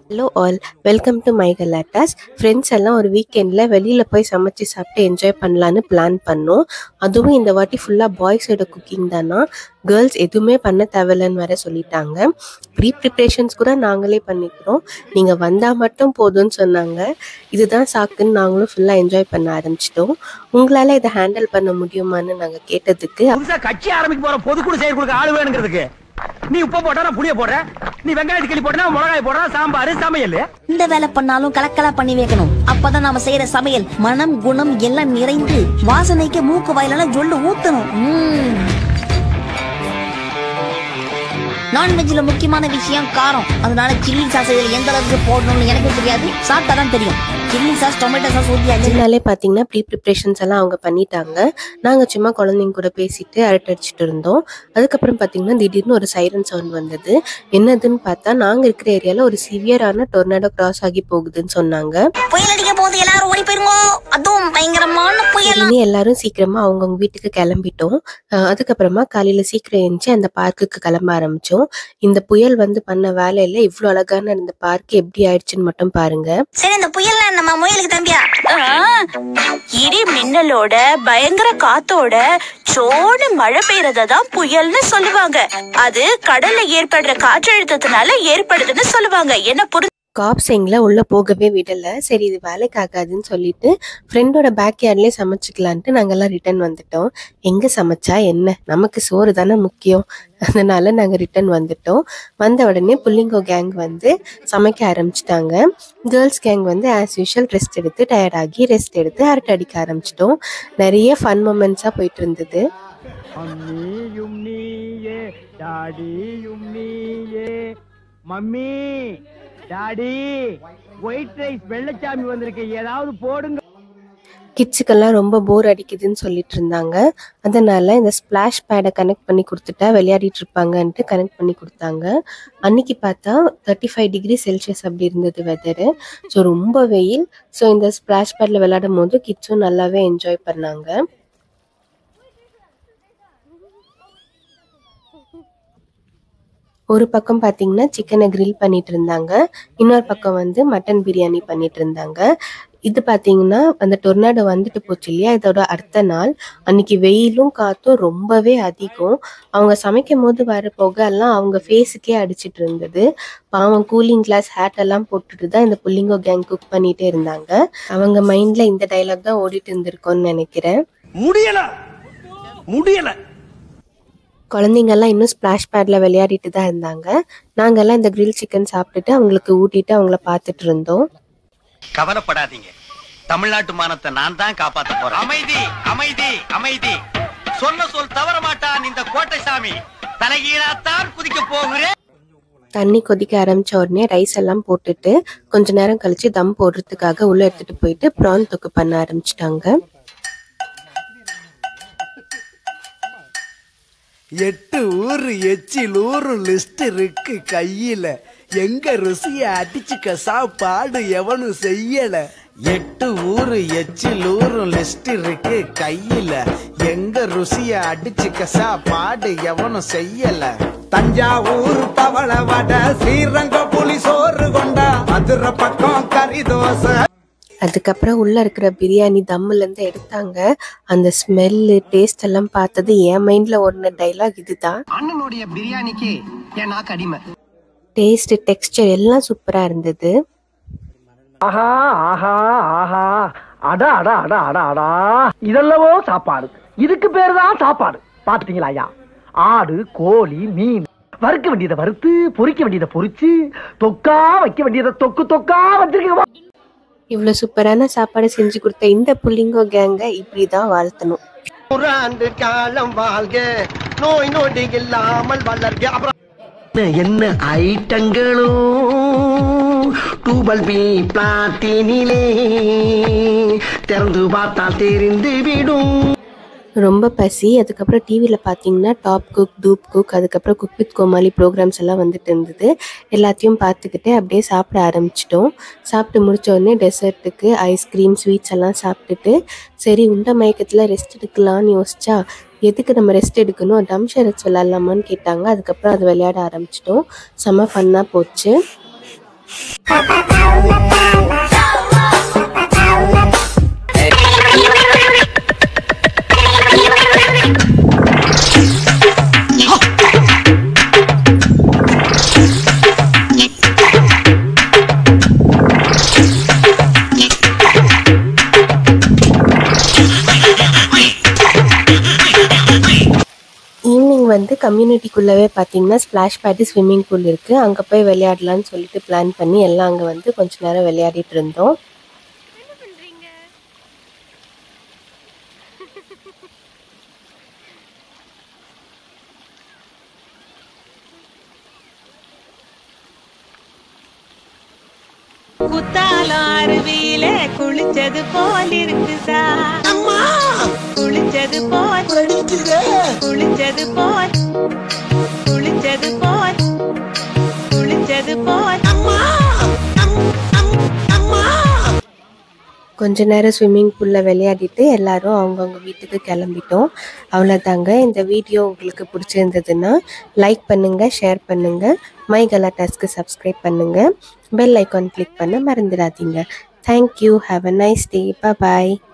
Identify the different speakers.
Speaker 1: hello all welcome to my Galattas friends எல்லாம் ஒரு வீக்கெண்டில் வெளியில் போய் சமைச்சு சாப்பிட்டு என்ஜாய் பண்ணலான்னு பிளான் பண்ணோம் அதுவும் இந்த வாட்டி ஃபுல்லாக பாய்ஸோட குக்கிங் தானா கேர்ள்ஸ் எதுவுமே பண்ண தேவையில்லைன்னு வேற சொல்லிட்டாங்க ப்ரீ ப்ரிப்ரேஷன்ஸ் கூட நாங்களே பண்ணிக்கிறோம் நீங்கள் வந்தால் மட்டும் போதும்னு சொன்னாங்க இதுதான் சாக்குன்னு நாங்களும் ஃபுல்லாக என்ஜாய் பண்ண ஆரம்பிச்சிட்டோம் உங்களால் இதை ஹேண்டில் பண்ண முடியுமான்னு நாங்கள் கேட்டதுக்கு
Speaker 2: புதுசா கட்சி ஆரம்பிக்க போற பொதுக்குழு செயற்குழுக்கு ஆளு வேணுங்கிறதுக்கு நீ உப்பு போட்டா நான் புளிய போடுற நீ வெங்காயத்து கிளி போட்டா மிளகாய் போடுற சாம்பார் சமையல்
Speaker 3: இந்த வேலை பண்ணாலும் கலக்கலா பண்ணி வைக்கணும் அப்பதான் நாம செய்யற சமையல் மனம் குணம் எல்லாம் நிறைந்து வாசனைக்கு மூக்கு வாயிலால ஜொல்லு ஊத்தணும் நான்வெஜ்ல முக்கியமான விஷயம் காரம் அதனால சில்லி சாஸ் இதுல எந்த அளவுக்கு போடணும்னு எனக்கு தெரியாது சாப்பிட்டா தான் தெரியும் சில்லி சாஸ் டொமேட்டோ சாஸ் ஊத்தியாச்சு
Speaker 1: அதனாலே பார்த்தீங்கன்னா ப்ரீ ப்ரிப்ரேஷன்ஸ் எல்லாம் அவங்க பண்ணிட்டாங்க நாங்கள் சும்மா குழந்தைங்க கூட பேசிட்டு அரட்டடிச்சிட்டு இருந்தோம் அதுக்கப்புறம் பார்த்தீங்கன்னா திடீர்னு ஒரு சைரன் சவுண்ட் வந்தது என்னதுன்னு பார்த்தா நாங்கள் இருக்கிற ஏரியாவில் ஒரு சிவியரான டொர்னாடோ கிராஸ் ஆகி போகுதுன்னு சொன்னாங்க
Speaker 3: புயல் அடிக்க போது எல்லாரும் ஓடி போயிருங்க அதுவும் பயங்கரமான புயல்
Speaker 1: இனி எல்லாரும் சீக்கிரமா அவங்கவுங்க வீட்டுக்கு கிளம்பிட்டோம் அஹ் அதுக்கப்புறமா காலையில சீக்கிரம் எழுந்துச்சு அந்த பார்க்குக்கு கிளம்ப ஆரம்பிச்சோம் இந்த புயல் வந்து பண்ண வேலையில இவ்வளோ அழகான இந்த பார்க் எப்படி ஆயிடுச்சுன்னு மட்டும் பாருங்க
Speaker 3: சரி இந்த புயல்ல நம்ம முயலுக்கு தம்பியா
Speaker 4: இடி மின்னலோட பயங்கர காத்தோட சோனு மழை பெய்யறத தான் புயல்னு சொல்லுவாங்க அது கடல்ல ஏற்படுற காற்றழுத்தத்தினால ஏற்படுதுன்னு சொல்லுவாங்க என்ன புரிஞ்சு
Speaker 1: காப்ஸ் எங்களை உள்ள போகவே விடல சரி இது வேலைக்கு ஆகாதுன்னு சொல்லிட்டு ஃப்ரெண்டோட பேக் யார்ட்லேயே சமைச்சுக்கலான்ட்டு நாங்கெல்லாம் ரிட்டர்ன் வந்துட்டோம் எங்க சமைச்சா என்ன நமக்கு சோறு தானே முக்கியம் அதனால நாங்க ரிட்டர்ன் வந்துட்டோம் வந்த உடனே புள்ளிங்கோ கேங் வந்து சமைக்க ஆரம்பிச்சிட்டாங்க கேர்ள்ஸ் கேங் வந்து ஆஸ் யூஷுவல் ரெஸ்ட் எடுத்து டயர்ட் ஆகி ரெஸ்ட் எடுத்து அரட்டை அடிக்க ஆரம்பிச்சிட்டோம் நிறைய ஃபன் மூமெண்ட்ஸாக போயிட்டு இருந்தது
Speaker 2: அம்மியும் நீயே டாடியும் நீயே mummy daddy white rice Vellachami வந்திருக்கு ஏதாவது போடுங்க
Speaker 1: கிட்ஸுக்கெல்லாம் ரொம்ப போர் அடிக்குதுன்னு சொல்லிட்டு இருந்தாங்க அதனால இந்த ஸ்பிளாஷ் பேடை கனெக்ட் பண்ணி கொடுத்துட்டா விளையாடிட்டு இருப்பாங்கன்ட்டு கனெக்ட் பண்ணி கொடுத்தாங்க அன்னைக்கு பார்த்தா தேர்ட்டி ஃபைவ் டிகிரி செல்சியஸ் அப்படி இருந்தது வெதரு ஸோ ரொம்ப வெயில் ஸோ இந்த ஸ்பிளாஷ் பேடில் விளையாடும் போது கிட்ஸும் நல்லாவே என்ஜாய் பண்ணாங்க ஒரு பக்கம் பார்த்தீங்கன்னா சிக்கனை grill பண்ணிட்டு இருந்தாங்க இன்னொரு பக்கம் வந்து மட்டன் பிரியாணி பண்ணிட்டு இருந்தாங்க இது பார்த்தீங்கன்னா அந்த டொர்னாடோ வந்துட்டு போச்சு இல்லையா இதோட அடுத்த நாள் அன்னைக்கு வெயிலும் காத்தும் ரொம்பவே அதிகம் அவங்க சமைக்கும் போது வர புகை எல்லாம் அவங்க ஃபேஸுக்கே அடிச்சிட்டு இருந்தது பாவம் கூலிங் கிளாஸ் ஹேட் எல்லாம் போட்டுட்டு தான் இந்த புள்ளிங்கோ கேங் குக் பண்ணிட்டே இருந்தாங்க அவங்க மைண்ட்ல இந்த டைலாக் தான் ஓடிட்டு இருந்திருக்கோன்னு நினைக்கிறேன்
Speaker 2: முடியல முடியல
Speaker 1: குழந்தைங்கெல்லாம் இன்னும் ஸ்பிளாஷ் பேட்ல விளையாடிட்டு தான் இருந்தாங்க நாங்கெல்லாம் இந்த grill சிக்கன் சாப்பிட்டுட்டு அவங்களுக்கு ஊட்டிட்டு அவங்கள பார்த்துட்டு இருந்தோம்
Speaker 5: கவலைப்படாதீங்க தமிழ்நாட்டு மானத்தை நான் தான் காப்பாத்த போறேன் அமைதி அமைதி அமைதி சொன்ன சொல் தவற மாட்டான் இந்த கோட்டை சாமி தலைகீழாத்தான் குதிக்க போகிறேன்
Speaker 1: தண்ணி கொதிக்க ஆரம்பிச்ச உடனே ரைஸ் எல்லாம் போட்டுட்டு கொஞ்ச நேரம் கழிச்சு தம் போடுறதுக்காக உள்ள எடுத்துட்டு போயிட்டு ப்ரான் தொக்கு பண்ண ஆரம்பிச்சிட்டாங்க
Speaker 6: எட்டு ஊரு எச்சில் ஊரு லிஸ்ட் இருக்கு கையில எங்க ருசிய அடிச்சுக்க சாப்பாடு எவனும் செய்யல எட்டு ஊரு எச்சில் ஊரு லிஸ்ட் இருக்கு கையில எங்க ருசிய அடிச்சுக்க சாப்பாடு எவனும் செய்யல தஞ்சாவூர் பவள வடை ஸ்ரீரங்க புலி சோறு கொண்டா மதுரை பக்கம் கறி தோசை
Speaker 1: அதுக்கப்புறம் உள்ள இருக்கிற பிரியாணி தம்முல இருந்து எடுத்தாங்க அந்த ஸ்மெல்லு டேஸ்ட் எல்லாம் பார்த்தது என் மைண்ட்ல ஓடின டைலாக் இதுதான்
Speaker 7: அண்ணனுடைய பிரியாணிக்கு என் நாக்கு அடிமை
Speaker 1: டேஸ்ட் டெக்ஸ்டர் எல்லாம் சூப்பரா இருந்தது
Speaker 2: ஆஹா ஆஹா ஆஹா அடா அடா அடா அடா அடா இதெல்லவோ சாப்பாடு இதுக்கு பேரு தான் சாப்பாடு பாத்துட்டீங்களா ஐயா ஆடு கோழி மீன் வறுக்க வேண்டியதை வறுத்து பொரிக்க வேண்டியதை பொரிச்சு தொக்கா வைக்க வேண்டியதை தொக்கு தொக்கா வச்சிருக்கீங்க
Speaker 1: இவ்வளவு சூப்பரான சாப்பாடு செஞ்சு கொடுத்த இந்த புள்ளிங்கோ கேங்க இப்படிதான் வாழ்த்தணும்
Speaker 7: ஆண்டு காலம் வாழ்க நோய் நொடி இல்லாமல் வளர்க அப்புறம் என்ன ஐட்டங்களும் டூபல் பி பிளாட்டினிலே திறந்து பார்த்தால் தெரிந்து விடும்
Speaker 1: ரொம்ப பசி அதுக்கப்புறம் டிவியில் பார்த்தீங்கன்னா டாப் குக் டூப் குக் அதுக்கப்புறம் குக் வித் கோமாளி ப்ரோக்ராம்ஸ் எல்லாம் வந்துட்டு இருந்தது எல்லாத்தையும் பார்த்துக்கிட்டு அப்படியே சாப்பிட ஆரம்பிச்சிட்டோம் சாப்பிட்டு முடிச்ச உடனே டெசர்ட்டுக்கு ஐஸ்கிரீம் ஸ்வீட்ஸ் எல்லாம் சாப்பிட்டுட்டு சரி உண்ட மயக்கத்தில் ரெஸ்ட் எடுக்கலாம்னு யோசிச்சா எதுக்கு நம்ம ரெஸ்ட் எடுக்கணும் டம் ஷரட்ஸ் விளாட்லாமான்னு கேட்டாங்க அதுக்கப்புறம் அது விளையாட ஆரம்பிச்சிட்டோம் செம்ம ஃபன்னாக போச்சு ஈவினிங் வந்து கம்யூனிட்டிக்குள்ளவே பார்த்தீங்கன்னா ஸ்ப்ளாஷ் பேட்டு ஸ்விம்மிங் பூல் இருக்குது அங்கே போய் விளையாடலாம்னு சொல்லிட்டு பிளான் பண்ணி எல்லாம் அங்கே வந்து கொஞ்ச நேரம் விளையாடிட்டு இருந்தோம்
Speaker 8: குத்தாலம் அருவியில குளிச்சது போல் இருக்குதா குளிச்சது போல் குளிச்சது போல் குளிச்சது போல் குளிச்சது போல்
Speaker 1: கொஞ்ச நேரம் ஸ்விம்மிங் பூலில் விளையாடிட்டு எல்லாரும் அவங்கவுங்க வீட்டுக்கு கிளம்பிட்டோம் அவ்வளோதாங்க இந்த வீடியோ உங்களுக்கு பிடிச்சிருந்ததுன்னா லைக் பண்ணுங்கள் ஷேர் பண்ணுங்கள் மை கலாட்டாஸ்க்கு சப்ஸ்கிரைப் பண்ணுங்கள் பெல் ஐக்கான் கிளிக் பண்ண மறந்துடாதீங்க thank you have a nice day bye